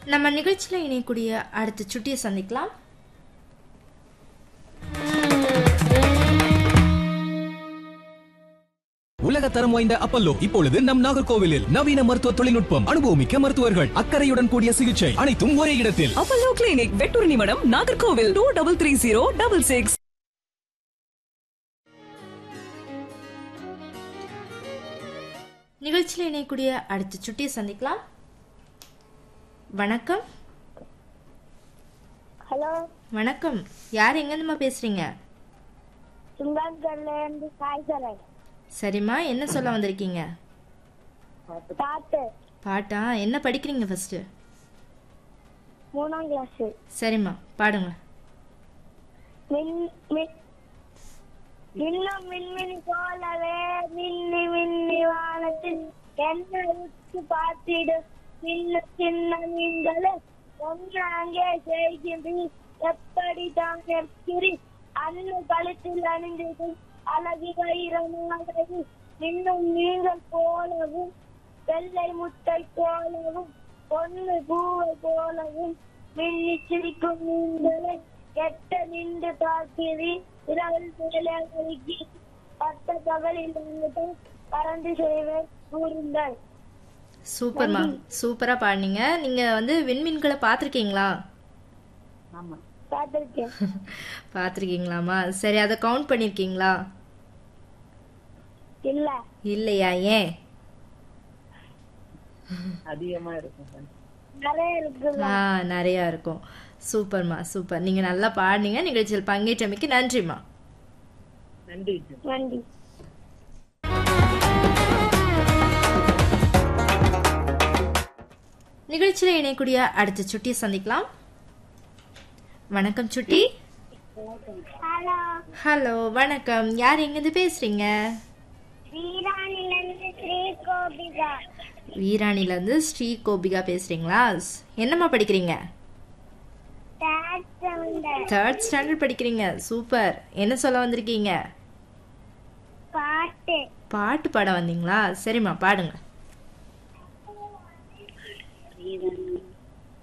நம்ம நிகழ்ச்சியில் இணையக்கூடிய அடுத்த சுட்டியை சந்திக்கலாம் உலக தரம் வாய்ந்த அப்பல்லோ இப்பொழுது நம் நாகர்கோவிலில் நவீன மருத்துவ தொழில்நுட்பம் அனுபவமிக்க மருத்துவர்கள் அக்கறையுடன் கூடிய சிகிச்சை அனைத்தும் ஒரே இடத்தில் அப்பல்லோ கிளினிக் வெட்டூர் நிமிடம் Nagercoil two double three zero double six நிகழ்ச்சியில் இணையக்கூடிய அடுத்த சுட்டியை சந்திக்கலாம் வணக்கம் ஹலோ வணக்கம் யார் எங்கேருந்துமா பேசுறீங்க சுங்காங்கல்ல இருந்து காய்ச்சலை சரிம்மா என்ன சொல்ல வந்திருக்கீங்க பாட்டு பாட்டா என்ன படிக்கிறீங்க ஃபர்ஸ்ட் மூணாம் கிளாஸ் சரிம்மா பாடுங்க மின் மின் இன்னும் மின்மினி போலவே மின்னி மின்னி வானத்தில் என்ன உற்று பார்த்திடு சின்ன சின்ன மீன்களே ஒன்று அங்கே செய்கின்றீர் எப்படி தான் நிற்கிறீ அன்னு கழுத்தில் அணிந்தது அழகு வைரமாகவே இன்னும் நீங்கள் போலவும் வெள்ளை முட்டை போலவும் பொண்ணு பூவை போலவும் மின்னி சிரிக்கும் நீங்களே கெட்ட நின்று பார்க்கிறீர் இரவில் மேலே ஒழுகி பட்ட பகலில் வந்துட்டு பறந்து செய்வேன் கூறுங்கள் சூப்பர்மா சூப்பரா பாடுனீங்க நீங்க வந்து விண்மீன்களை பார்த்துருக்கீங்களா பார்த்திருக்கேன் பார்த்துருக்கீங்களாம்மா சரி அதை கவுண்ட் பண்ணியிருக்கீங்களா இல்ல இல்லையா ஏன் நிறைய இருக்குல்ல ஆ நிறையா இருக்கும் சூப்பர்மா சூப்பர் நீங்கள் நல்லா பாடுனீங்க நிகழ்ச்சியில் பங்கேற்றமைக்கு நன்றிம்மா நன்றி நிகழ்ச்சியில் இணையக்கூடிய அடுத்த சுட்டியை சந்திக்கலாம் வணக்கம் சுட்டி ஹலோ ஹலோ வணக்கம் யார் எங்கேருந்து பேசுறீங்க வீராணிலிருந்து ஸ்ரீ கோபிகா வீராணிலேருந்து ஸ்ரீ கோபிகா பேசுறீங்களா என்னம்மா படிக்கிறீங்க தேர்ட் ஸ்டாண்டர்ட் தேர்ட் ஸ்டாண்டர்ட் படிக்கிறீங்க சூப்பர் என்ன சொல்ல வந்திருக்கீங்க பாட்டு பாட்டு பாட வந்தீங்களா சரிம்மா பாடுங்க வீரன்